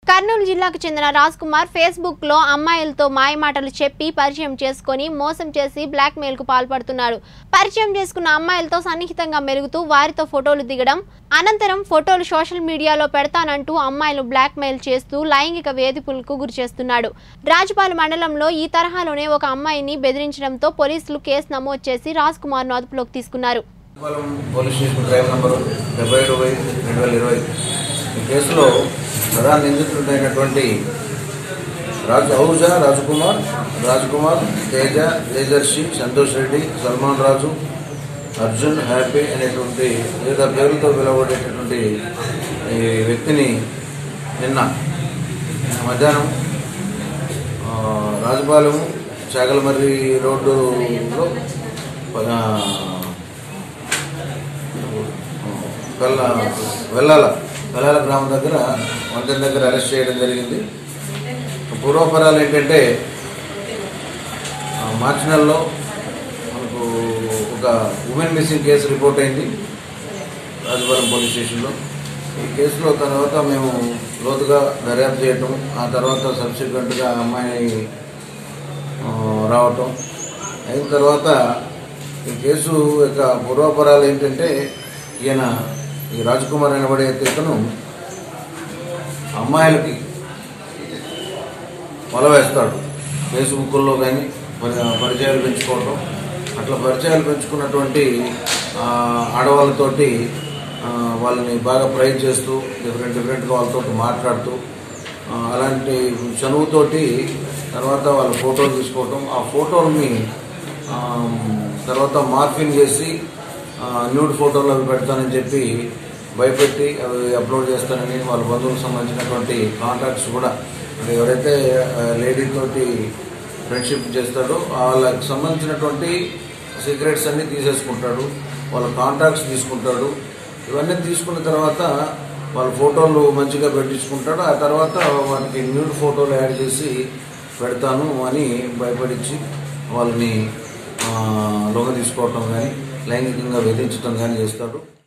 కర్నూలు జిల్లాకు చెందిన రాజ్ కుమార్ ఫేస్బుక్ లో అమ్మాయిలతో మాయమాటలు చెప్పి పరిచయం చేసుకొని మోసం చేసి బ్లాక్ మెయిల్ కు పాల్పడుతున్నాడు పరిచయం చేసుకున్న అమ్మాయిలతో సన్నిహితంగా మెరుగుతూ వారితో ఫోటోలు దిగడం అనంతరం ఫోటోలు సోషల్ మీడియాలో పెడతానంటూ అమ్మాయిలు బ్లాక్ మెయిల్ చేస్తూ లైంగిక వేధింపులకు గురి చేస్తున్నాడు రాజపాల మండలంలో ఈ తరహాలోనే ఒక అమ్మాయిని బెదిరించడంతో పోలీసులు కేసు నమోదు చేసి రాజ్ కుమార్ ను అదుపులోకి తీసుకున్నారు Palem police station crime number డెబ్బై ఏడు బై రెండు వేల ఇరవై ఈ కేసులో ప్రధాన నిందితుడైనటువంటి రాజు అహూజా రాజకుమార్ రాజకుమార్ తేజ తేజర్షి సంతోష్ రెడ్డి సల్మాన్ రాజు అర్జున్ హ్యాపీ అనేటువంటి వివిధ పేర్లతో పిలువబడేటటువంటి ఈ వ్యక్తిని నిన్న మధ్యాహ్నం ఆ, రాజపాలెం చాగలమర్రి రోడ్డులో ఆ, వెళ్ళ వెళ్ళాల వెళ్ళాల గ్రామం దగ్గర వంతెన దగ్గర అరెస్ట్ చేయడం జరిగింది పూర్వపరాలు ఏంటంటే ఆ, మార్చి నెలలో మనకు ఒక ఉమెన్ మిస్సింగ్ కేసు రిపోర్ట్ అయింది రాజపురం పోలీస్ స్టేషన్లో ఈ కేసులో తర్వాత మేము లోతుగా దర్యాప్తు చేయటం ఆ తర్వాత సబ్సిక్వెంట్గా ఆ అమ్మాయి ఆ, రావటం అయిన తర్వాత ఈ కేసు యొక్క పూర్వాపరాలు ఏంటంటే ఈయన ఈ రాజ్కుమార్ అనబడే ఇతను అమ్మాయిలకి వల వేస్తాడు ఫేస్బుక్లో కానీ పరిచయాలు పెంచుకోవటం అట్లా పరిచయాలు పెంచుకున్నటువంటి ఆ, ఆడవాళ్ళతోటి ఆ, వాళ్ళని బాగా ప్రైజ్ చేస్తూ డిఫరెంట్ డిఫరెంట్గా వాళ్ళతో మాట్లాడుతూ ఆ, అలాంటి చనువుతోటి తర్వాత వాళ్ళ ఫోటోలు తీసుకోవటం ఆ ఫోటోల్ని ఆ, తర్వాత మార్ఫింగ్ చేసి ఆ, న్యూడ్ ఫోటోలు అవి పెడతానని చెప్పి భయపెట్టి అవి అప్లోడ్ చేస్తానని వాళ్ళ బంధువులకు సంబంధించినటువంటి కాంటాక్ట్స్ కూడా అంటే ఎవరైతే ఆ, లేడీ తోటి ఫ్రెండ్షిప్ చేస్తాడో వాళ్ళకి సంబంధించినటువంటి సీక్రెట్స్ అన్ని తీసేసుకుంటాడు వాళ్ళ కాంటాక్ట్స్ తీసుకుంటాడు ఇవన్నీ తీసుకున్న తర్వాత వాళ్ళ ఫోటోలు మంచిగా పెట్టించుకుంటాడు ఆ తర్వాత వాటికి న్యూడ్ ఫోటోలు యాడ్ చేసి పెడతాను అని భయపడించి వాళ్ళని ఆ, లొంగ తీసుకోవటం కానీ లైంగికంగా వేధించడం కానీ చేస్తాడు